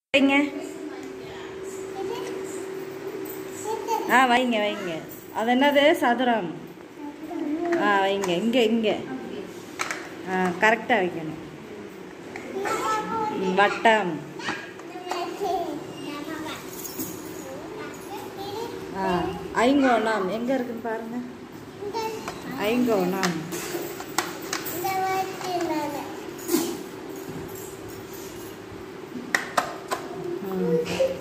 வைங்க ஆ வைங்க வைங்க அது என்னது சதுரம் ஆ வைங்க இங்கே இங்கே ஆ கரெக்டாக வைக்கணும் ம், வட்டம் ஆ ஐங்கோணம் எங்கே இருக்குன்னு பாருங்க ஐங்கோணம் ம்.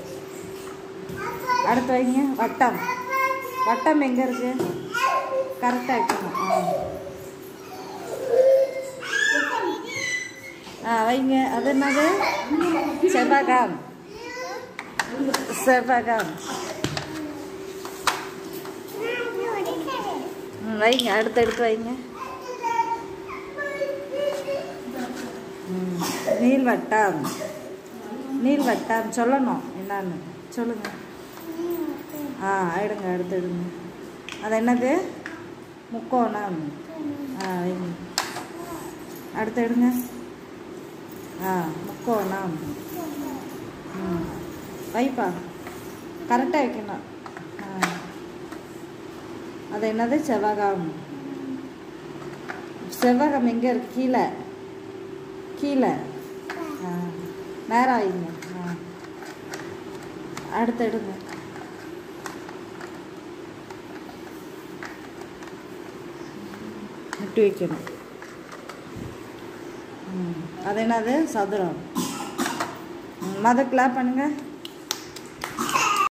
அடுத்து வைங்க வட்டம் வட்டம் எங்கே இருக்கு கரெக்டாக வைக்கணும் ஆ ஆ வைங்க அது என்னது செவ்வகம் செவ்வகம் ம் வைங்க அடுத்து எடுத்து வைங்க ம் நீள்வட்டம் நீள்வட்டம் சொல்லணும் என்னன்னு சொல்லுங்க ஆ எடுங்க அடுத்து எடுங்க அது என்னது முக்கோணம் ஆ வைங்க அடுத்து எடுங்க ஆ முக்கோணம் ம் வைப்பா கரெக்டாக வைக்கணும் ஆ அது என்னது செவ்வகம் செவ்வகம் எங்கே இருக்கு கீழே கீழே ஆ நேரம் வைங்க ஆ அடுத்து எடுங்க முட்டி வைக்கணும் ம் அது என்னது சதுரம் ம் மத கிளாப் பண்ணுங்க